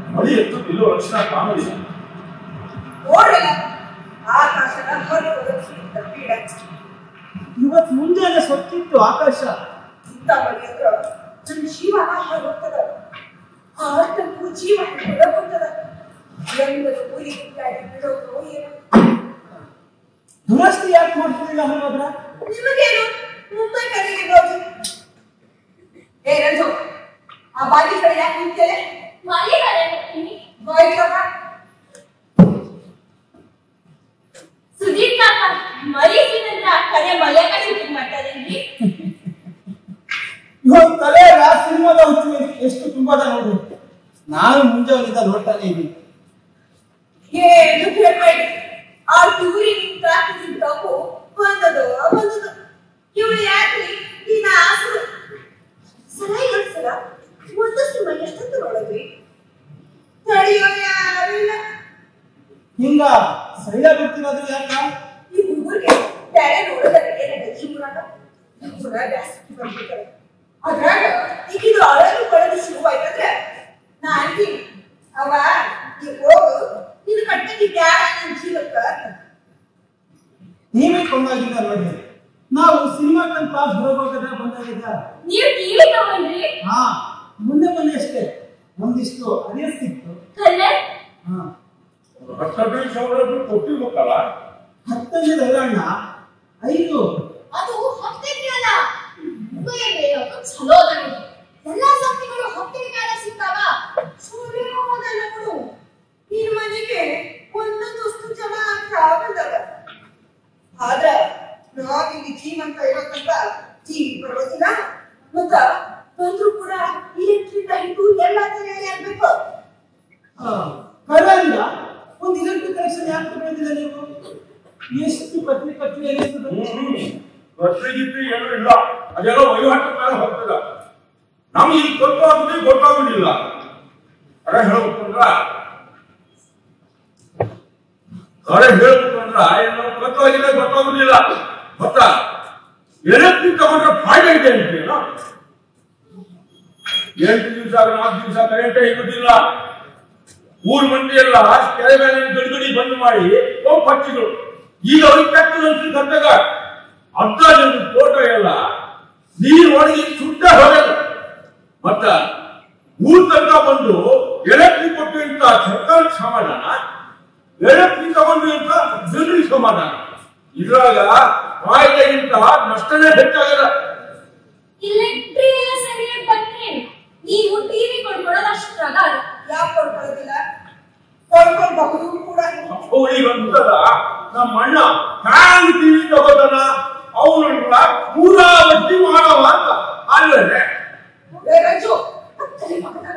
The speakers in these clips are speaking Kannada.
ಮಳಿ ಎತ್ತು ಇಲ್ಲೋ ಲಕ್ಷಣ ಕಾಣಲಿಲ್ಲ ನೋಡಿಲ್ಲ ಆಕಾಶದ ಹೊರಗೆ ಒದಗಿಸಿದ ಪೀಡ ಇವತ್ ಮುಂಜಾನೆ ಸ್ವಚ್ಛಿತ್ತು ಆಕಾಶ ಇಂಥ ಮಳಿ ಅಂದ್ರ ನನ್ನ ಜೀವನ ಹೋಗ್ತದ ಆಟಕ್ಕೂ ಜೀವ ಹೊರಗೋಗ್ತದ ಎಲ್ಲರೂ ಊರಿಗೆ ಗಾಡಿ ಬಿಡೋದು ಏನು ದುರಸ್ತಿ ಯಾಕೆ ಮಾಡ್ತಿರ್ಲಿಲ್ಲ ಹಾಗಾದ್ರ ನಿಮಗೇನು ಮುಂಬೈ ಕಡೆಗೆ ಹೋಗಿ ಏ ರಂಜು ಆ ಬಾಗಿ ಕಡೆ ಯಾಕೆ ನಿಂತೇನೆ ಮಳೆಗಾಲ ಬರ್ತೀನಿ ಬಾಯ್ಕಮ್ಮ ಸುದೀಪ್ ಕಾಕ ಮರೀಸಿನಂತ ಕಡೆ ಮಳೆಯಾಗ ಶೂಟಿಂಗ್ ಮಾಡ್ತಾರೇನ್ರಿ ಇವತ್ತು ತಲೆ ಆ ಸಿನಿಮಾದ ಹುಚ್ಚು ಎಷ್ಟು ತುಂಬಾದ ನೋಡು ನಾನು ಮುಂಜಾನೆಯಿಂದ ನೋಡ್ತಾನೆ ಇದ್ದೀನಿ ಏನು ಕೇಳ್ಬೇಡಿ ಆ ಟೂರಿಗೆ ಟ್ರಾಫಿಕ್ ತಪ್ಪು ಬಂದದು ಬಂದದು ಇವಳು ಯಾಕ್ರಿ ನೀನ ಆಸರು ಸಲಹೆ ಸಲ ಒಂದಷ್ಟು ಮನೆ ಎಷ್ಟೊತ್ತು ನೋಡಿದ್ರಿ ತಡೆಯೋ ಯಾರು ಇಲ್ಲ ಹಿಂಗ ಸೈಡ ಬಿಡ್ತಿರೋದು ಯಾಕ ಈ ಹುಡುಗರಿಗೆ ಬ್ಯಾರೆ ನೋಡೋದಕ್ಕೆ ಏನಾಗ ಈ ಮುರಾಗ ಈ ಮುರ ಜಾಸ್ತಿ ಬಂದ್ಬಿಡ್ತಾರೆ ಅದ್ರಾಗ ಈಗ ಇದು ಅಳಲು ಬಳಲು ಶುರುವಾಯ್ತಂದ್ರೆ ನಾ ಅಂತೀನಿ ಅವ ಈ ಹೋಗು ನಿನ್ನ ಕಟ್ಟಕ್ಕೆ ಬ್ಯಾಡ ನನ್ನ ಜೀವಕ್ಕ ನೀವೇ ಕೊಂಡಾಗಿದ್ದ ನೋಡ್ರಿ ನಾವು ಸಿನಿಮಾಕ್ಕಂತ ಹೊರಭಾಗದ ಬಂದಾಗಿದ್ದ ನೀವು ಟಿವಿ ತಗೊಂಡ್ರಿ ಹಾ ಮುಂದೆ ಮೊನ್ನೆ ಅಷ್ಟೇ ಒಂದಿಷ್ಟು ಅರಿಯರ್ ಸಿಕ್ತು ಕಲರ್ ಹಾ ಹತ್ತೈದು ಸಾವಿರ ರೂಪಾಯಿ ಕೊಟ್ಟಿರ್ಬೇಕಲ್ಲ ಹತ್ತನೇದು ಹೈರಾಣ ಐದು ಅದು ಹತ್ತಿಗೆ ಅಲ್ಲ ಮುಂಬೈ ಬೇಯೋದು ಚಲೋ ಅದ ನೋಡಿ ಎಲ್ಲಾ ಸಂಸ್ಥೆಗಳು ಹತ್ತಿಗೆ ಕಾಲ ಸಿಗ್ತಾವ ಸೂರ್ಯೋದಯ ನೋಡು ನಿನ್ ಮನೆಗೆ ಒಂದೊಂದು ವಸ್ತು ಜನ ಅಂತ ಬಂದಾಗ ಆದ್ರ ನಾವಿಲ್ಲಿ ಜೀವಂತ ಇರೋತಂತ ಟಿವಿ ಬರೋದಿಲ್ಲ ಮತ್ತ ಬಂದ್ರು ಕೂಡ ಇಲೆಕ್ಟ್ರಿಕ್ ಹಿಡಿದು ಎಲ್ಲ ತಲೆಯಲ್ಲಿ ಆಗ್ಬೇಕು ಕರಾರಿಲ್ಲ ಒಂದು ಇಲೆಕ್ಟ್ರಿಕ್ ಕನೆಕ್ಷನ್ ಯಾಕೆ ತಗೊಂಡಿಲ್ಲ ನೀವು ಎಷ್ಟು ಪತ್ರಿ ಪತ್ರಿ ಎನಿಸ್ತದೆ ರಸ್ತೆ ಗಿಟ್ಟಿ ಏನೂ ಇಲ್ಲ ಅದೆಲ್ಲ ವಹಿವಾಟು ಮೇಲೆ ಹೋಗ್ತದ ನಮ್ಗೆ ಇಲ್ಲಿ ಗೊತ್ತಾಗುದೇ ಗೊತ್ತಾಗುದಿಲ್ಲ ಅರೆ ಹೇಳ್ಬೇಕಂದ್ರ ಅರೆ ಹೇಳ್ಬೇಕಂದ್ರ ಏನೋ ಗೊತ್ತಾಗಿದೆ ಗೊತ್ತಾಗುದಿಲ್ಲ ಗೊತ್ತಾ ಎಲೆಕ್ಟ್ರಿಕ್ ತಗೊಂಡ್ರೆ ಫಾಯ್ದೆ ಇದೆ ಅಂತೀನೋ ಎಂಟು ದಿವಸ ನಾಲ್ಕು ದಿವಸ ಕರೆಂಟೇ ಇರುವುದಿಲ್ಲ ಊರ್ ಮಂದಿ ಎಲ್ಲ ಕೆರೆ ಮೇಲೆ ಗಡಿಗಡಿ ಬಂದ್ ಮಾಡಿ ಪಂಪ್ ಹಚ್ಚಿದ್ರು ಈಗ ಅವ್ರಿಗೆ ಕೆಟ್ಟದಂತ ಗಂಟಗ ಅರ್ಧ ಜನದ ಫೋಟೋ ಎಲ್ಲ ನೀರು ಒಣಗಿ ಸುಟ್ಟ ಹೋಗಲ್ಲ ಮತ್ತ ಊರ್ ತನಕ ಬಂದು ಎಲೆಕ್ಟ್ರಿಕ್ ಕೊಟ್ಟು ಅಂತ ಸರ್ಕಾರಕ್ಕೆ ಸಮಾಧಾನ ಎಲೆಕ್ಟ್ರಿಕ್ ತಗೊಂಡು ಅಂತ ಜನರಿಗೆ ಸಮಾಧಾನ ಇದ್ರಾಗ ಫಾಯ್ದೆಗಿಂತ ನಷ್ಟನೇ ಹೆಚ್ಚಾಗಲ್ಲ ಇಲೆಕ್ಟ್ರಿ ಎಲ್ಲ ಸರಿಯಾಗಿ ಬಂದ್ರೆ ನೀವು ಟಿವಿ ಕೊಂಡ್ಕೊಳ್ಳೋದು ಅಷ್ಟ್ರಾಗ ಯಾಕೆ ಕೊಡ್ಕೊಳ್ಳೋದಿಲ್ಲ ಕೊಂಡ್ಕೊಳ್ಬಹುದು ಕೂಡ ಅವಳಿಗೆ ಅಂತದ ನಮ್ಮ ಅಣ್ಣ ಫ್ಯಾನ್ ಟಿವಿ ತಗೋತಾನ ಅವನನ್ನ ಪೂರಾವತಿ ಮಾಡವ ಅಂತ ಅಲ್ಲದೆ ಏ ರಂಜು ತಲೆ ಮಗನ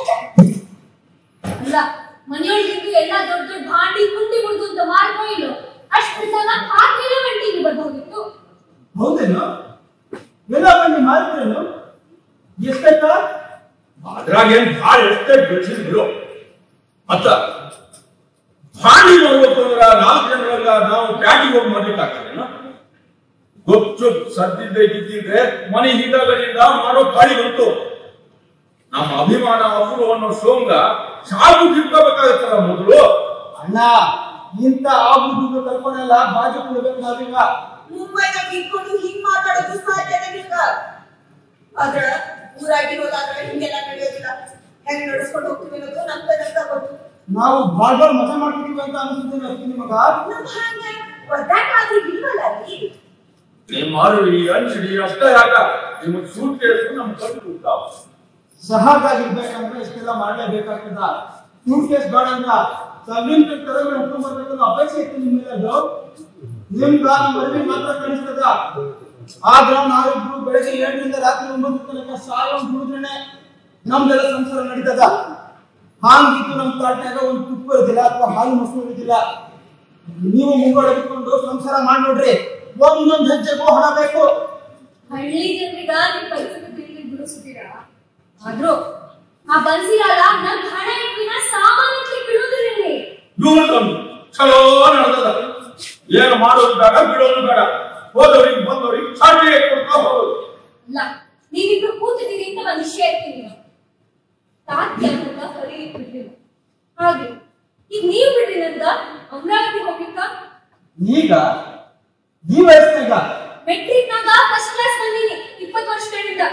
ಅಲ್ಲ ಮನೆಯೊಳಗಿದ್ದು ಎಲ್ಲ ದೊಡ್ಡ ದೊಡ್ಡ ಭಾಂಡಿ ಕುಂಡಿ ಮುಡ್ದು ಅಂತ ಮಾರ್ಕೋ ಇಲ್ಲೋ ಅಷ್ಟು ಸಲ ಹಾಕಿಲ್ಲ ಒಂದು ಟಿವಿ ಬರ್ಬೋದಿತ್ತು ಹೌದೇನು ಎಲ್ಲ ಬಂದು ಮಾರಿದ್ರೇನು ಎಷ್ಟಾಯ್ತಾ ಅದ್ರಾಗ ಏನ್ ಭಾಳ ಎಷ್ಟೇ ಬೆಳೆಸಿದ್ರು ಮತ್ತ ಭಾಂಡಿ ಮಾಡ್ಬೇಕು ಅಂದ್ರ ನಾಲ್ಕು ಜನರಾಗ ನಾವು ಪ್ಯಾಟಿಗೆ ಹೋಗಿ ಮಾಡ್ಲಿಕ್ಕಾಗ್ತದೇನು ಗೊತ್ತು ಸದ್ದಿದ್ದೆ ಗಿದ್ದಿದ್ರೆ ಮನೆ ಹಿಂದಗಡೆಯಿಂದ ಮಾಡೋ ಪಾಳಿ ಬಂತು ನಮ್ಮ ಅಭಿಮಾನ ಹಸಿರು ಅನ್ನೋ ಸೋಂಗ ಸಾಗು ತಿಳ್ಕೋಬೇಕಾಗತ್ತಲ್ಲ ಮೊದಲು ಅಣ್ಣ ಇಂಥ ಆಗುದು ಕಲ್ಪನೆಲ್ಲ ಬಾಜು ಕೊಡ್ಬೇಕು ನಾವೀಗ ಮುಂಬೈನಾಗ ಇಟ್ಕೊಂಡು ಹಿಂಗ್ ಮಾತಾಡೋದು ಸಾಧ್ಯನೇ ನಿಮ್ಗ ಆದ್ರ ಊರಾಗಿರೋದಾದ್ರೆ ಹಿಂಗೆಲ್ಲ ನಡೆಯೋದಿಲ್ಲ ಹೆಂಗ್ ನಡೆಸ್ಕೊಂಡು ಹೋಗ್ತೀವಿ ಅನ್ನೋದು ನಮ್ಗ ನಮ್ಗ ಗೊತ್ತು ನಾವು ಬಾಳ್ ಬಾಳ್ ಮಜಾ ಮಾಡ್ತಿದೀವಿ ಅಂತ ಅನ್ಸುತ್ತೆ ಅಷ್ಟೇ ನಿಮಗ ನಮ್ ಹಂಗ ಒದ್ದಾಟಾದ್ರೂ ಇಲ್ವಲ್ಲ ಅಲ್ಲಿ ನಿಮ್ಮ ಅರುಳಿ ಅಂಚಡಿ ಅಷ್ಟೇ ಯಾಕ ನಿಮಗೆ ಸೂಟ್ ಕೇಳಿದ್ರು ನಮ್ ಕಣ್ಣು ಕೂತಾವ ಸಹಜಾಗಿರ್ಬೇಕಂದ್ರೆ ಇಷ್ಟೆಲ್ಲ ಮಾಡ್ಲೇಬೇಕಾಗ್ತದ ಸೂಟ್ ಕೇಸ್ ಬೇಡ ಅಂದ್ರ ಸಬ್ಲಿನ್ ತರಗಳು ಹಿಡ್ಕೊಂಡ್ ಬರ್ಬೇಕನ್ನೋ ಅಪೇಕ್ಷೆ ಇತ್ತು ನಿಮ್ಮೆಲ್ಲದು ನಿಮ್ಗ ನಮ್ಮ ಅರಿವಿ ಮಾತ್ರ ಕಾಣಿಸ್ತದ ಆದ್ರ ನಾವಿಬ್ರು ಬೆಳಗ್ಗೆ ಏಳರಿಂದ ರಾತ್ರಿ ಒಂಬತ್ತು ತನಕ ಸಾಯೋ ದುಡಿದ್ರೇನೆ ನಮ್ದೆಲ್ಲ ಸಂಸಾರ ನಡೀತದ ಹಾಂಗಿತ್ತು ನಮ್ ತಾಟ್ನಾಗ ಒಂದು ತುಪ್ಪ ಇರೋದಿಲ್ಲ ಅಥವಾ ಹಾಲು ಮೊಸರು ಇರೋದಿಲ್ಲ ನೀವು ಮುಂಗಡ ಇಟ್ಕೊಂಡು ಸಂಸಾರ ಮಾಡಿ ನೋಡ್ರಿ ಒಂದೊಂದ್ ಹೆಜ್ಜೆಗೂ ಹಣ ಬೇಕು ಹಳ್ಳಿ ಜನರಿಗ ನಿಮ್ ಪರಿಸ್ಥಿತಿ ತಿಳಿದು ಬಿಡಿಸ್ತೀರಾ ಆದ್ರೂ ಆ ಬನ್ಸಿರಲ್ಲ ನನ್ ಹಣ ಇಟ್ಟಿನ ಸಾಮಾನ್ಯಕ್ಕೆ ಬಿಡುವುದಿಲ್ಲ ಇವ್ರದೊಂದು ಚಲೋ ನಡೆದದ ಏನು ಮಾಡೋದು ಬೇಡ ಬಿಡೋದು ಬೇಡ ಹೋದವ್ರಿಗೆ ಬಂದವ್ರಿಗೆ ಸಾಟಿ ಕೊಡ್ತಾ ಹೋಗೋದು ಇಲ್ಲ ನೀವಿಬ್ರು ಕೂತಿದ್ದೀರಿ ಅಂತ ಒಂದ್ ವಿಷಯ ಇರ್ತೀನಿ ತಾತ್ಯ ಅಂತ ಸರಿ ಬಿಡ್ಲಿಲ್ಲ ಹಾಗೆ ಈಗ ನೀವು ಬಿಡ್ರಿ ನಂದ ಅಮರಾವತಿ ಹೋಗ್ಲಿಕ್ಕ ಈಗ ಈ ವಯಸ್ಸಿನಾಗ ಮೆಟ್ರಿಕ್ ನಾಗ ಫಸ್ಟ್ ಕ್ಲಾಸ್ ಬಂದೀನಿ ಇಪ್ಪತ್ತು ವರ್ಷಗಳಿಂದ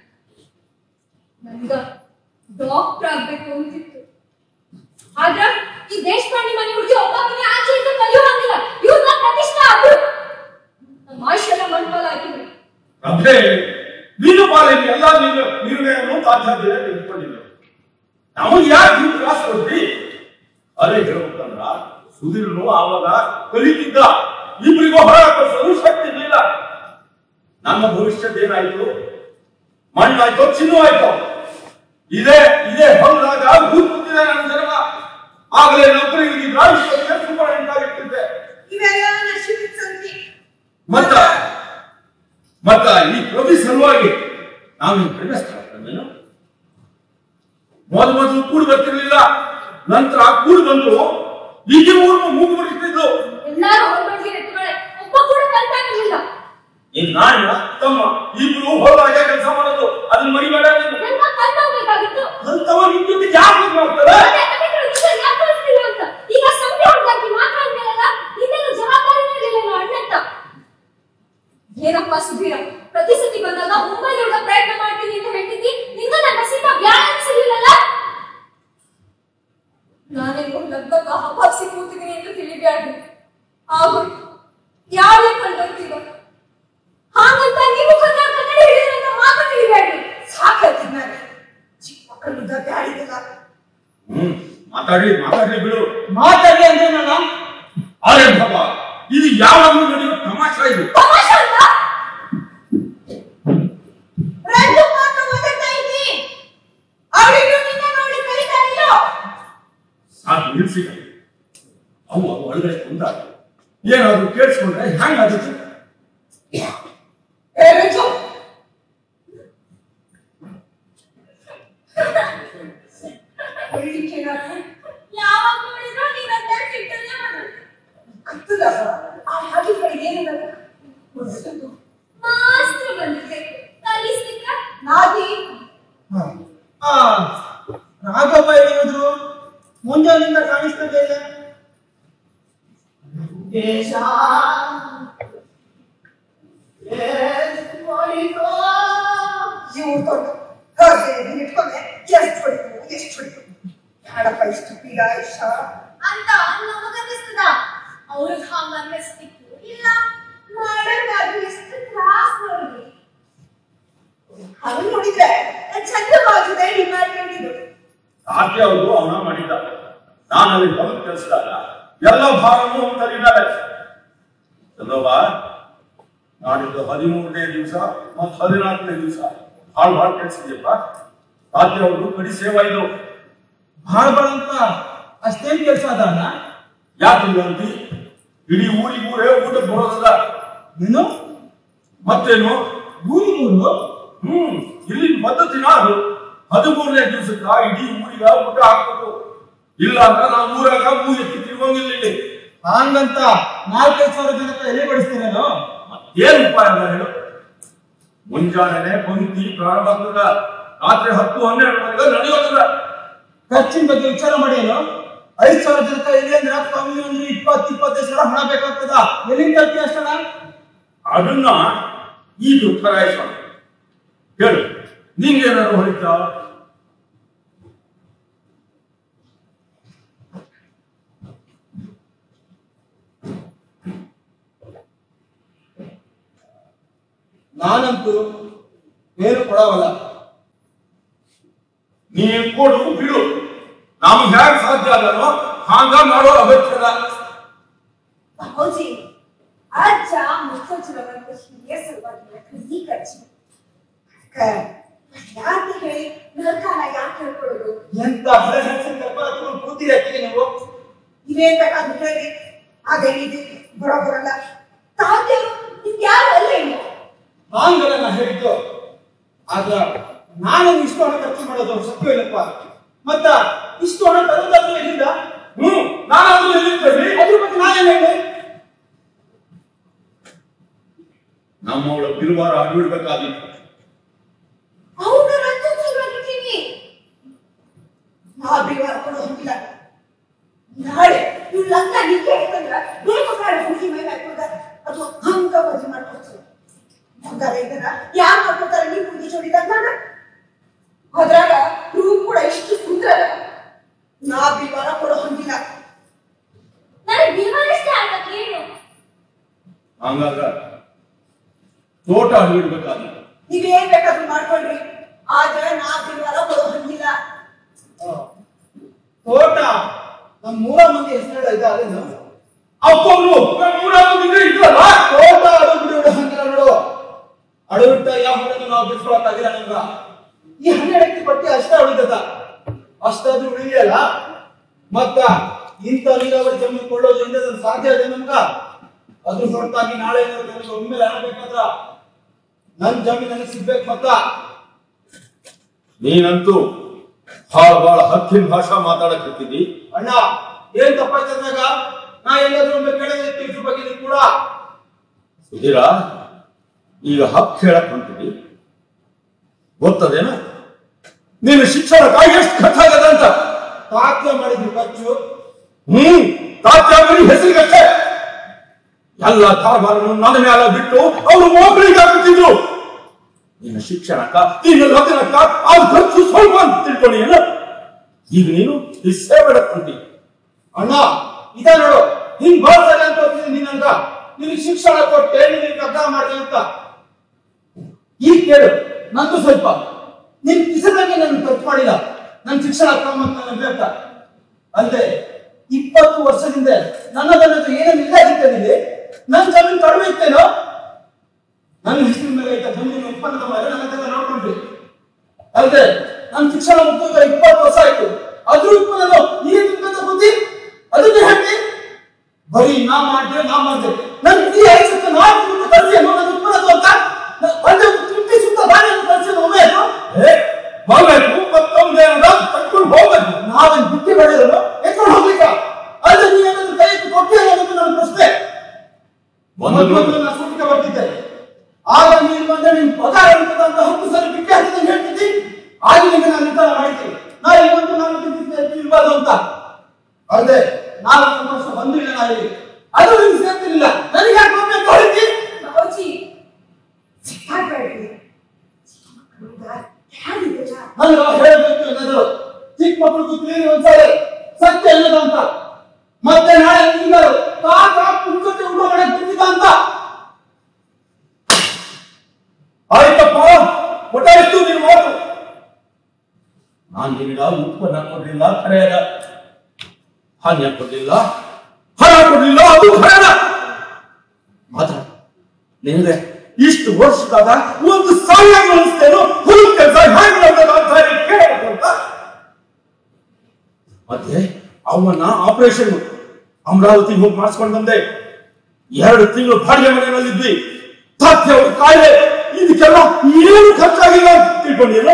ನನ್ಗ ಡಾಕ್ಟರ್ ಆಗ್ಬೇಕು ಅಂತಿತ್ತು ಆದ್ರ ಈ ದೇಶಪಾಂಡೆ ಮನೆ ಹುಡುಗಿ ಒಬ್ಬಾಕಿನೇ ಆಚೆಯಿಂದ ಕಲಿಯೋ ಹಂಗಿಲ್ಲ ಇವ್ರನ್ನ ಪ್ರತಿಷ್ಠೆ ಆದ್ರು ನಮ್ಮ ಆಯುಷ್ಯೆಲ್ಲ ಮಣ್ಪಾಲ ಹಾಕಿದ್ರು ಅಂದ್ರೆ ನೀನು ಪಾಲಿಗೆ ಎಲ್ಲ ನೀನು ನಿರ್ಣಯವನ್ನು ತಾತ್ಸಾಧ್ಯ ತೆಗೆದುಕೊಂಡಿದ್ದೆ ನಮಗೆ ಯಾಕೆ ನೀವು ಕ್ಲಾಸ್ ಕೊಡ್ತಿ ಅದೇ ಹೇಳ್ಬೇಕಂದ್ರ ಸುಧೀರ್ನು ಆವಾಗ ಕಲಿತಿದ್ದ ಇಬ್ಬರಿಗೂ ಹೊರ ಕಳಿಸಲು ಶಕ್ತಿ ಇರಲಿಲ್ಲ ನನ್ನ ಭವಿಷ್ಯದ ಏನಾಯ್ತು ಮಣ್ಣಾಯ್ತು ಚಿನ್ನವಾಯ್ತು ಇದೇ ಇದೇ ಹೊಲದಾಗ ಹೂತ್ ಕೂತಿದೆ ನನ್ನ ಜನ್ಮ ಆಗಲೇ ನೌಕರಿ ಇದ್ದಿದ್ರ ಇಷ್ಟೊತ್ತಿಗೆ ಸೂಪರ್ ಆಗಿರ್ತಿದ್ದೆ ಇವೆಲ್ಲ ನಶೀಬಿನ ಸಂಗತಿ ಮತ್ತ ಮತ್ತ ಈ ಪ್ರತಿ ಸಲುವಾಗಿ ನಾವು ಪ್ರವೇಶಿಸ್ತೇನು ಮೊದಲು ಮೊದಲು ಕೂಡು ಬರ್ತಿರ್ಲಿಲ್ಲ ನಂತರ ಕೂಡು ಬಂದ್ರು ಈಗ ಊರು ಮೂಗು ಮುಡಿಸ್ತಿದ್ದು ಎಲ್ಲಾರು ಹೊರಬಂಡಿ ಎತ್ತುಗಳೇ ಒಬ್ಬ ಕೂಡ ಕಲ್ತಾಗಿರ್ಲಿಲ್ಲ ಈಗ ನಾಣ್ಯ ತಮ್ಮ ಇಬ್ರು ಹೊರಗೆ ಕೆಲಸ ಮಾಡೋದು ಅದನ್ನ ಮರಿಬೇಡ ನೀನು ನನ್ನ ಕಲ್ತಾಗ್ಬೇಕಾಗಿತ್ತು ಅಂತವ ನಿಮ್ ಜೊತೆ ಯಾಕೆ ಮಾಡ್ತಾರೆ ಮತ್ತೆ ಅದಕ್ಕೆ ನಿಜ ಯಾಕೆ ಕಲಿಸ್ತಿಲ್ಲ ಅಂತ ಈಗ ಸಂಖ್ಯೆ ಹುಡುಗಾಕಿ ಮಾತ್ರ ಅಂದ್ಮೇಲಲ್ಲ ನಿನ್ನೆಲ್ಲ ಜವಾಬ್ದಾರಿ ಇರಲಿಲ್ಲ ಅಣ್ಣಂತ ಏನಪ್ಪ ಸುಧೀರ ಪ್ರತಿ ಸತಿ ಬಂದಾಗ ಮುಂಬೈಲಿ ಹುಡುಗ ಪ್ರಯತ್ನ ಮಾಡ್ತೀನಿ ಅಂತ ಹೇಳ್ತಿದ್ದಿ ನಿಂಗ ನನ್ನ ಸೀತಾ ಬ್ಯಾಡ ಅನ್ಸಲಿಲ್ಲಲ್ಲ ನಾನೇನು ಲಗ್ನಕ್ಕ ಹಬ್ಬಾಕ್ಸಿ ಕೂತಿದ್ದೀನಿ ಅಂತ ತಿಳಿಬ್ಯಾಡ್ರಿ ಆಗೋಯ್ತು ಯಾವೇ ಕಂಡೋಗ್ತೀಗ ಹಾಗಂತ ನೀವು ಕನ್ನಡ ಕನ್ನಡ ಹೇಳಿದ್ರಂತ ಮಾತ್ರ ತಿಳಿಬ್ಯಾಡ್ರಿ ಸಾಕಾಯ್ತು ನಾನು ಚಿಕ್ಕ ಮಕ್ಕಳು ಉದ್ದ ಆಡಿದಿಲ್ಲ ಹ್ಮ್ ಮಾತಾಡಿ ಮಾತಾಡ್ಲಿ ಬಿಡು ಮಾತಾಡಿ ಅಂದ್ರೆ ನಾನು ಅರೆ ಬಾಬಾ ಇದು ಯಾವಾಗಲೂ ನಡೆಯೋ ತಮಾಷೆ ಇದು ತಮಾಷೆ ಅಂತ ರಂದು ಮಾತ್ರ ಓದುತ್ತಾ ಇದ್ದಿ ಅವಳಿಗೂ ನಿನ್ನ ನೋಡಿ ಕಲಿತಾರಿಲ್ಲೋ ಸಾಕು ನಿಲ್ಸಿ ಅವು ಅವು ಒಳಗಡೆ ಕುಂತಾಗ ಏನಾದ್ರು ಕೇಳಿಸ್ಕೊಂಡ್ರೆ ಹೆಂಗಾಗುತ್ತೆ ಏ ರಂಜು ಒಳ್ಳಿಕೆ ನಾನು ಯಾವಾಗ ನೋಡಿದ್ರು ನೀನಂತ ಸಿಟ್ಟಲ್ಲೇ ಮಾಡೋದು ಕತ್ತದಾಗ ಆ ಹಾಗಿಗಳಿಗೆ ಏನಿಲ್ಲ ಒಂದು ಮಾಸ್ತ್ರ ಬಂದಿದೆ ಕಲಿಸ್ಲಿಕ್ಕ ನಾದಿ ಆ ರಾಘವ ಹೇಳಿದ್ರು ಮುಂಜಾನಿಂದ ಕಾಣಿಸ್ತದೆ ಇಲ್ಲ ದೇಶ ಎಷ್ಟೋಯ್ತೋ? ಇವು ತೊಂದು ಹಾಗೆ ಇಟ್ಕೊಂಡೆ ಎಷ್ಟು ಹೊಡಿತು ಎಷ್ಟು ಹೊಡಿತು ಬೇಡಪ್ಪ ಇಷ್ಟು ಪೀಡ ಇಷ್ಟ ಅಂತ ನಮಗನ್ನಿಸ್ತದ ಅವ್ರಿಗೆ ಹಂಗ ಅನ್ನಿಸ್ತಿತ್ತು ಇಲ್ಲ ಮಾಡೋದಾದ್ರೂ ಎಷ್ಟು ಕ್ಲಾಸ್ ನೋಡಿ ಹಂಗ್ ನೋಡಿದ್ರೆ ಚಂದ ಬಾಜುದೆ ಡಿಮಾಂಡ್ ಆಕೆ ಅವರು ಅವನ ಮಾಡಿದ್ದ ನಾನು ಅಲ್ಲಿ ಹೊರಗೆ ಕೆಲಸದಾಗ ಎಲ್ಲ ಭಾರನೂ ಅಂತರಿದ್ದಾರೆ ಚಂದವ್ವ ನಾಡಿದ್ದು ಹದಿಮೂರನೇ ದಿವಸ ಮತ್ತು ಹದಿನಾಲ್ಕನೇ ದಿವಸ ಹಾಳು ಹಾಳು ಕೆಲ್ಸಿದ್ಯಪ್ಪ ಆಕೆ ಅವರು ಕಡಿ ಸೇವಾ ಇದು ಭಾಳ ಭಾಳ ಅಂತ ಅಷ್ಟೇನ್ ಕೆಲಸ ಅದ ಯಾಕೆ ಅಂತಿ ಇಡೀ ಊರಿಗೆ ಊರೇ ಊಟಕ್ಕೆ ಬರೋದಲ್ಲ ಏನು ಮತ್ತೇನು ಊರಿಗೂರು ಹ್ಮ್ ಇಲ್ಲಿ ಪದ್ಧತಿನ ಅದು ಹದಿಮೂರನೇ ದಿವಸಕ್ಕ ಇಡೀ ಊರಿಗ ಊಟ ಹಾಕ್ಬೇಕು ಇಲ್ಲ ಅಂದ್ರೆ ನಾವು ಊರಾಗ ಮೂ ಎತ್ತಿ ತಿರುಗೋಂಗಿಲ್ಲ ಇಲ್ಲಿ ಹಂಗಂತ ನಾಲ್ಕೈದು ಸಾವಿರ ಜನಕ್ಕೆ ಎಲ್ಲಿ ಬಡಿಸ್ತೀರೇನೋ ಏನ್ ಉಪಾಯ ಅದ ಹೇಳು ಮುಂಜಾನೆ ಪಂಕ್ತಿ ಪ್ರಾರಂಭ ಆಗ್ತದ ರಾತ್ರಿ ಹತ್ತು ಹನ್ನೆರಡರವರೆಗೆ ನಡೆಯೋದಿಲ್ಲ ಖರ್ಚಿನ ಬಗ್ಗೆ ವಿಚಾರ ಮಾಡಿ ಏನು ಐದ್ ಸಾವಿರ ಜನಕ್ಕೆ ಎಲ್ಲಿ ಅಂದ್ರೆ ಕಮ್ಮಿ ಅಂದ್ರೆ ಇಪ್ಪತ್ತು ಇಪ್ಪತ್ತೈದು ಸಾವಿರ ಹಣ ಬೇಕಾಗ್ತದ ಎಲ್ಲಿಂದ ತರ್ತಿ ಅಷ್ಟಣ ಅದನ್ನ ಈಗ ಉತ್ತರಾಯಿಸೋಣ ಹೇಳು ನಿಂಗೇನಾದ್ರು ಹೊಳಿತಾ ನಾನಂತೂ ಏನು ಕೊಡವಲ್ಲ ನೀ ಕೊಡು ಬಿಡು ನಮ್ಗೆ ಹ್ಯಾಕ್ ಸಾಧ್ಯ ಆಗಲ್ವೋ ಹಾಂಗ ಮಾಡೋ ಅಗತ್ಯದ ಹೌಜಿ ಅಜ್ಜ ಮುತ್ತಜ್ಜರವರೆಗೂ ಹಿರಿಯ ಸಲುವಾಗಿ ಕಸಿ ಖರ್ಚು ಯಾಕೆ ಹೇಳಿ ನರ್ಕಾನ ಯಾಕೆ ಹೇಳ್ಕೊಳ್ಳೋದು ಎಂತ ಹಳೆ ಹೆಸರು ಕರ್ಕೊಂಡು ಹತ್ಕೊಂಡು ಕೂತೀರಿ ಅತ್ತಿಗೆ ನೀವು ಇವೇನ್ ಬೇಕಾದ್ರೂ ಹೇಳಿ ಅದೇನಿದೆ ಬರೋಬರಲ್ಲ ತಾತ್ಯರು ನಿಮ್ಗೆ ಯಾರು ಅಲ್ಲ ಏನು ಹಾಂಗಲ್ಲ ನಾ ಹೇಳಿದ್ದು ಆದ್ರ ನಾನು ಇಷ್ಟು ಹಣ ಖರ್ಚು ಮಾಡೋದು ಸತ್ಯ ಇಲ್ಲಪ್ಪ ಮತ್ತ ಇಷ್ಟು ಹಣ ತರೋದಾದ್ರೂ ಎಲ್ಲಿಂದ ಹ್ಮ್ ನಾನಾದ್ರೂ ಎಲ್ಲಿದ್ದೇನೆ ಅದ್ರ ಬಗ್ಗೆ ನಾನೇನ್ ಹೇಳಿ ನಮ್ಮವಳ ಬಿರುವಾರ ಅಡ್ಬಿಡ್ಬೇಕಾದಿತ್ತು ಅವನ ರಕ್ತ ಸಲುವಾಗಿದ್ದೀನಿ ನಾ ಬಿವಾರ ಕೊಡೋದಿಲ್ಲ ಬೇಕು ಕಾಳು ಹುಡುಗಿ ಮೇಲೆ ಹಾಕೋದ ಅಥವಾ ಹಂಗ ಮದುವೆ ಮಾಡ್ಕೊಡ್ತಾರೆ ಹಂಗಾರ ಇದನ್ನ ಯಾರು ಮಾಡ್ಕೊತಾರೆ ನೀವು ಹುಡುಗಿ ಜೋಡಿದಾಗ ಅದ್ರಾಗ ರೂಮ್ ಕೂಡ ಇಷ್ಟು ಸುಂದರ ನಾ ಬಿಲ್ವಾರ ಕೊಡೋ ಹಂಗಿಲ್ಲ ನನಗೆ ಬಿಲ್ವಾರಷ್ಟೇ ಆಗಕ್ಕೆ ಏನು ಹಂಗಾದ್ರ ತೋಟ ಅಡ್ಬಿಡ್ಬೇಕಾದ್ರೆ ನೀವೇನ್ ಬೇಕಾದ್ರೂ ಮಾಡ್ಕೊಳ್ರಿ ಆದ್ರೆ ನಾ ಬಿಲ್ವಾರ ಕೊಡೋ ಹಂಗಿಲ್ಲ ತೋಟ ನಮ್ ಮೂರ ಮಂದಿ ಹೆಸರು ಇದೆ ಅದೇನು ಅಪ್ಪವ್ರು ಮೂರಾಗಿದ್ರೆ ಇದ್ರಲ್ಲ ತೋಟ ಅಡು ಬಿಡು ಹಂಗಿಲ್ಲ ನೋಡು ಅಡುಬಿಟ್ಟ ಯಾವ ಹೊಡೆದು ನಾವು ಬಿಡ್ಸ್ಕೊಳಕ್ಕಾಗಿಲ್ಲ ನಮ್ಗ ಈ ಹನ್ನೆರಡಕ್ಕೆ ಪಟ್ಟಿ ಅಷ್ಟ ಉಳಿದದ ಅಷ್ಟಾದ್ರೂ ಉಳಿಯಲ್ಲ ಮತ್ತ ಇಂಥ ನೀರಾವರಿ ಜಮೀನು ಕೊಳ್ಳೋದ್ರಿಂದ ಅದು ಸಾಧ್ಯ ಇದೆ ನಮ್ಗ ಅದ್ರ ಹೊರತಾಗಿ ನಾಳೆ ಏನಾದ್ರು ನಮ್ಗೆ ಒಮ್ಮೆಲೆ ಆಗ್ಬೇಕಾದ್ರ ನನ್ ಜಮೀನು ನನಗೆ ಸಿಗ್ಬೇಕು ಮತ್ತ ನೀನಂತೂ ಭಾಳ ಭಾಳ ಹತ್ತಿನ ಭಾಷಾ ಮಾತಾಡಕ್ ಹತ್ತಿದ್ದಿ ಅಣ್ಣ ಏನ್ ತಪ್ಪಾಯ್ತಂದಾಗ ನಾ ಎಲ್ಲಾದ್ರೂ ಒಮ್ಮೆ ಕೆಳಗೆ ತಿಳಿಸು ಬಗ್ಗೆ ನೀನ್ ಕೂಡ ಸುಧೀರ ಈಗ ಹಕ್ ಹೇಳಕ್ ಹೊಂಟಿದಿ ಗೊತ್ತದೇನ ನೀನು ಶಿಕ್ಷಣಕ್ಕಾಗಿ ಎಷ್ಟು ಖರ್ಚಾಗದ ಅಂತ ತಾತ್ಯ ಮಾಡಿದ್ವಿ ಖರ್ಚು ಹ್ಮ್ ತಾತ್ಯಾಗಲಿ ಹೆಸರಿಗಷ್ಟೇ ಎಲ್ಲ ಕಾರ್ಬಾರನ್ನು ನನ್ನ ಮೇಲೆ ಬಿಟ್ಟು ಅವರು ಮೋಕಳಿಗೆ ಹಾಕುತ್ತಿದ್ರು ನಿನ್ನ ಶಿಕ್ಷಣಕ್ಕ ನಿನ್ನ ಲಗ್ನಕ್ಕ ಆ ಖರ್ಚು ಸ್ವಲ್ಪ ಅಂತ ತಿಳ್ಕೊಳ್ಳಿ ಏನು ಈಗ ನೀನು ಹಿಸ್ಸೆ ಬೇಡಕ್ ಹೊಂಟಿ ಅಣ್ಣ ಇದ ನೋಡು ಹಿಂಗ್ ಬರ್ತಾರೆ ಅಂತ ಹೋಗ್ತಿದ್ದೀನಿ ನೀನಂತ ನಿನಗೆ ಶಿಕ್ಷಣ ಕೊಟ್ಟೆ ನಿನಗೆ ಅರ್ಥ ಮಾಡಿದೆ ಅಂತ ಈಗ ಕೇಳು ನಂದು ಸ್ವಲ್ಪ ನಿನ್ ಕಿಸದಂಗೆ ನಾನು ಖರ್ಚು ಮಾಡಿಲ್ಲ ನನ್ ಶಿಕ್ಷಣ ಕ್ರಮ ಅಂತ ಅಲ್ಲದೆ ಇಪ್ಪತ್ತು ವರ್ಷದಿಂದ ನನ್ನದನ್ನದು ಏನೇನು ಇಲ್ಲ ಇದ್ದೇನಿದೆ ನನ್ ಜಮೀನು ಕಡಿಮೆ ಇತ್ತೇನೋ ನನ್ನ ಹೆಸರಿನ ಮೇಲೆ ಇದ್ದ ಜಮೀನು ಉತ್ಪನ್ನದ ಮೇಲೆ ನನ್ನದೆಲ್ಲ ನೋಡ್ಕೊಂಡ್ರಿ ಅಲ್ಲದೆ ನನ್ನ ಶಿಕ್ಷಣ ಮುಗಿದ ಇಪ್ಪತ್ತು ವರ್ಷ ಆಯ್ತು ಅದ್ರ ಉತ್ಪನ್ನ ನೀನು ತಿನ್ಕೊಂತ ಬುದ್ಧಿ ಅದಕ್ಕೆ ಹೇಳಿ ಬರೀ ನಾ ಮಾಡಿದ್ರೆ ನಾ ಮಾಡಿದೆ ನನ್ ಈ ಐಸತ್ತು ನಾ ತಿನ್ಕೊಂಡು ಕಳಿಸಿ ಅನ್ನೋ ನನ್ನ ಉತ್ಪನ್ನದು ಅಂತ ನ- ಒಂದೇ ತುಟ್ಟಿ ಸುತ್ತ ದಾರಿಯನ್ನು ಕಳಿಸಿ ಒಮ್ಮೆ ಆಯ್ತು ಏ ಹೋಗ್ಬೇಕು ಮತ್ತೊಂದೇನದ ಕಟ್ಕೊಂಡು ಹೋಗ್ಬೇಕು ನಾವೇನ್ ಬುಟ್ಟಿ ಮಾಡಿದ್ರು ಎತ್ಕೊಂಡು ಹೋಗ್ಲಿಕ್ಕ ಅಲ್ಲದೆ ನೀವೇನಾದ್ರೂ ಕೈ ಎತ್ತಿ ಕೊಟ್ಟಿ ಅನ್ನೋದು ನನ್ನ ಪ್ರಶ್ನೆ ಒಂದು ಮೊದಲು ನಾನು ಸೂಟಿಗೆ ಬರ್ತಿದ್ದೆ ಆಗ ನೀನು ಬಂದ್ರೆ ನಿನ್ ಪಗಾರ ಇರ್ತದ ಅಂತ ಹತ್ತು ಸಲ ಬಿಟ್ಟು ಹಾಕಿದಂಗೆ ಹೇಳ್ತಿದ್ದಿ ಆಗ ನಿಮಗೆ ನಾನು ನಿರ್ಧಾರ ಮಾಡಿದ್ದೆ ನಾ ಇವತ್ತು ನಾನು ತಿಂತಿದ್ದೆ ಇರ್ಬಾರ್ದು ಅಂತ ಅದೇ ನಾಲ್ಕು ವರ್ಷ ಬಂದಿಲ್ಲ ನಾ ಇಲ್ಲಿ ಅದು ನಿಮ್ಗೆ ಸೇರ್ತಿರ್ಲಿಲ್ಲ ನನಗೆ ಯಾಕೆ ಒಮ್ಮೆ ಅಂತ ಹೇಳಿದ್ದಿ ನಾವಜಿ ಸಿಕ್ಕಾಡ್ಬೇಡ್ರಿ ಯಾರಿದೆಲ್ಲ ನನಗೆ ಹೇಳಬೇಕು ಏನಾದ್ರು ಚಿಕ್ಕ ಮಕ್ಕಳು ತಿಳಿರಿ ಒಂದ್ಸರಿ ಸತ್ಯ ಏನದ ಅಂತ ಮತ್ತೆ ನಾಳೆ ಹಿಂಗಾರು ಕಾಕ ಕುಂಕಟ್ಟೆ ಊಟ ಮಾಡಕ್ ಬಂದಿದ್ದ ಅಂತ ಆಯ್ತಪ್ಪ ಊಟ ಇತ್ತು ನಿನ್ ಮಾತು ನಾನ್ ನಿನಗ ಉತ್ಪನ್ನ ಕೊಡ್ಲಿಲ್ಲ ಖರೆಯದ ಹಾನ್ಯ ಕೊಡ್ಲಿಲ್ಲ ಹಣ ಕೊಡ್ಲಿಲ್ಲ ಅದು ಖರೆಯದ ಮಾತ್ರ ನಿನಗೆ ಇಷ್ಟು ವರ್ಷದಾಗ ಒಂದು ಸಾವಿರ ಅನಿಸ್ತೇನೋ ಹುಲ್ ಕೆಲಸ ಹೇಗೆ ಮಾಡ್ಬೇಕು ಅಂತ ಹೇಳಿ ಕೇಳಬೇಕು ಅಂತ ಮತ್ತೆ ಅವನ್ನ ಆಪರೇಷನ್ ಅಮರಾವತಿ ಹೋಗಿ ಮಾಡಿಸ್ಕೊಂಡು ಬಂದೆ ಎರಡು ತಿಂಗಳು ಬಾಡಿಗೆ ಮನೆಯಲ್ಲಿದ್ವಿ ತಾತ್ಯ ಅವ್ರ ಕಾಯಿಲೆ ಇದಕ್ಕೆಲ್ಲ ಏನು ಖರ್ಚಾಗಿಲ್ಲ ಅಂತ ತಿಳ್ಕೊಂಡಿಲ್ಲ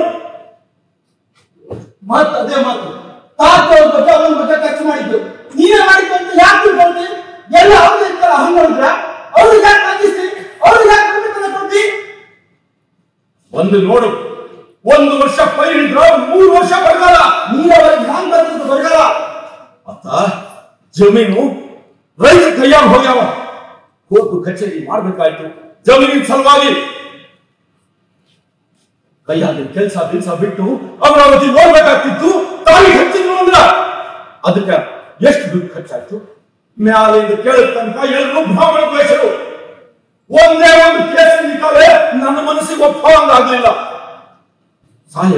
ಮತ್ ಅದೇ ಮಾತು ತಾತ ಅವ್ರ ಬಗ್ಗೆ ಅವನ ಬಗ್ಗೆ ಖರ್ಚು ಮಾಡಿದ್ದು ನೀವೇ ಮಾಡಿದ್ದು ಅಂತ ಯಾಕೆ ತಿಳ್ಕೊಂಡಿ ಎಲ್ಲ ಅವ್ರಿಗೆ ಇರ್ತಾರ ಹಂಗ ನೋಡಿದ್ರ ಅವ್ರಿಗೆ ಯಾಕೆ ತಗ್ಗಿಸ್ತಿ ಅವ್ರಿಗೆ ಯಾಕೆ ಕಡಿಮೆ ಕೊಡ್ತಿ ಒಂದು ನೋಡು ಒಂದು ವರ್ಷ ಪೈರಿದ್ರ ಮೂರು ವರ್ಷ ಬರಗಾಲ ನೀರವರಿಗೆ ಹ್ಯಾಂಗ್ ಬರ್ತದೆ ಬರಗಾಲ ಅತ್ತ ಜಮೀನು ರೈತ ಕೈಯಾಗ ಹೋಗ್ಯಾವ ಕೋರ್ಟು ಕಚೇರಿ ಮಾಡ್ಬೇಕಾಯ್ತು ಜಮೀನಿನ ಸಲುವಾಗಿ ಕೈಯಾಗ ಕೆಲಸ ದಿಲ್ಸ ಬಿಟ್ಟು ಅಮರಾವತಿ ನೋಡ್ಬೇಕಾಗ್ತಿತ್ತು ತಾಯಿ ಹಚ್ಚಿದ್ರು ಅಂದ್ರ ಅದಕ್ಕೆ ಎಷ್ಟು ದುಡ್ಡು ಖರ್ಚಾಯ್ತು ಮ್ಯಾಲಿಂದ ಕೇಳಿದ ತನಕ ಎಲ್ಲರೂ ಬ್ರಾಹ್ಮಣ ದ್ವೇಷರು ಒಂದೇ ಒಂದು ಕೇಸ್ ನಿಂತಾವೆ ನನ್ನ ಮನಸ್ಸಿಗೆ ಒಪ್ಪ ಆಗ್ಲಿಲ್ಲ